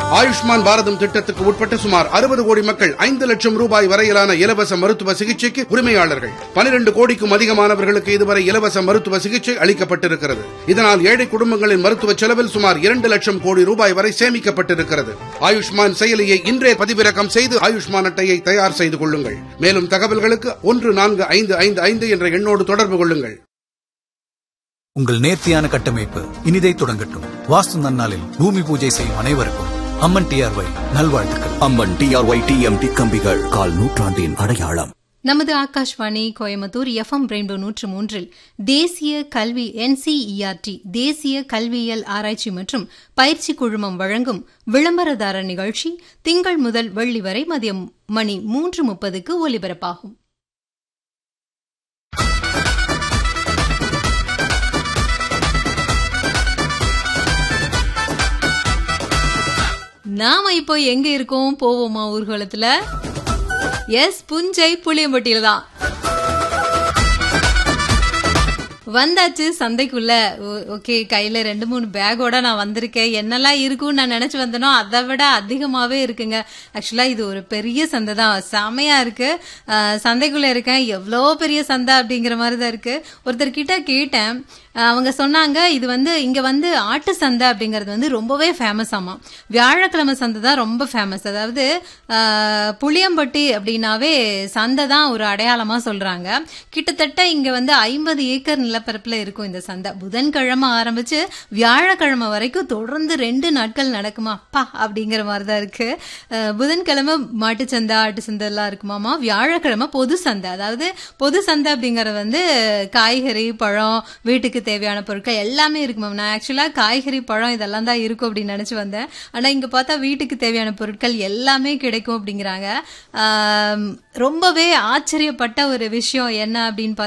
ஆயுஷ்மான் பாரதம் திட்டத்துக்கு உட்பட்ட சுமார் அறுபது கோடி மக்கள் ஐந்து லட்சம் ரூபாய் வரையிலான இலவச மருத்துவ சிகிச்சைக்கு உரிமையாளர்கள் பனிரெண்டு கோடிக்கும் அதிகமானவர்களுக்கு இதுவரை இலவச மருத்துவ சிகிச்சை அளிக்கப்பட்டிருக்கிறது இதனால் ஏழை குடும்பங்களின் மருத்துவ செலவில் சுமார் இரண்டு லட்சம் கோடி ரூபாய் வரை சேமிக்கப்பட்டிருக்கிறது ஆயுஷ்மான் செயலியை இன்றே பதிவிறக்கம் செய்து ஆயுஷ்மான் அட்டையை தயார் செய்து கொள்ளுங்கள் மேலும் தகவல்களுக்கு ஒன்று நான்கு ஐந்து ஐந்து ஐந்து என்ற எண்ணோடு தொடர்பு கொள்ளுங்கள் உங்கள் நேர்த்தியான கட்டமைப்பு இனிதை தொடங்கட்டும் வாஸ்து நன்னாளில் பூமி பூஜை செய்யும் அனைவருக்கும் அம்மன் டிஆர்ஒய் நல்வாழ்த்துக்கள் அம்மன் டிஆர்ஒய் டிஎம்டி கம்பிகள் கால் நூற்றாண்டின் அடையாளம் நமது ஆகாஷ்வாணி கோயம்புத்தூர் எஃப்எம் ரெயின்போ நூற்று மூன்றில் தேசிய கல்வி என்சிஇஆர்டி தேசிய கல்வியியல் ஆராய்ச்சி மற்றும் பயிற்சி குழுமம் வழங்கும் விளம்பரதார நிகழ்ச்சி திங்கள் முதல் வெள்ளி வரை மதியம் மணி மூன்று முப்பதுக்கு ஒலிபரப்பாகும் நாம இப்போ எங்க இருக்கோம் போவோமா ஊர்வலத்துல எஸ் புஞ்சை புளியம்பட்டியில தான் வந்தாச்சு சந்தைக்குள்ள ஓகே கையில ரெண்டு மூணு பேக்கோட நான் வந்திருக்கேன் என்னெல்லாம் இருக்கும்னு நான் நினைச்சு வந்தனோ அதை விட அதிகமாவே இருக்குங்க ஆக்சுவலா இது ஒரு பெரிய சந்தை தான் செமையா இருக்கு அஹ், சந்தைக்குள்ள இருக்கேன் எவ்வளோ பெரிய சந்தை அப்படிங்கிற மாதிரி தான் இருக்கு ஒருத்தர் கிட்ட கேட்டேன் அஹ், அவங்க சொன்னாங்க இது வந்து இங்க வந்து ஆட்டு சந்தை அப்படிங்கிறது வந்து ரொம்பவே ஃபேமஸ் ஆமா வியாழக்கிழமை சந்தை தான் ரொம்ப ஃபேமஸ் அதாவது அஹ், புளியம்பட்டி அப்படின்னாவே சந்தை தான் ஒரு அடையாளமா சொல்றாங்க கிட்டத்தட்ட இங்க வந்து ஐம்பது ஏக்கர் நிலப்பரப்புல இருக்கும் இந்த சந்தை புதன்கிழமை ஆரம்பிச்சு வியாழக்கிழமை வரைக்கும் தொடர்ந்து ரெண்டு நாட்கள் நடக்குமா அப்பா அப்படிங்கிற மாதிரி தான் இருக்கு அஹ், புதன்கிழமை மாட்டு சந்தை ஆட்டு சந்தை எல்லாம் இருக்குமாமா வியாழக்கிழமை பொது சந்தை அதாவது பொது சந்தை அப்படிங்கறது வந்து காய்கறி பழம் வீட்டுக்கு தேவையான பொருட்கள் எல்லாமே இருக்குமாம் நான் ஆக்சுவலா காய்கறி பழம் இதெல்லாம் தான் இருக்கும் அப்படின்னு நினைச்சு வந்தேன் ஆனா இங்க பார்த்தா வீட்டுக்கு தேவையான பொருட்கள் எல்லாமே கிடைக்கும் அப்படிங்கிறாங்க ஆம், ரொம்பவே ஆச்சரியப்பட்ட ஒரு விஷயம் என்ன அப்படின்னு பார்த்தா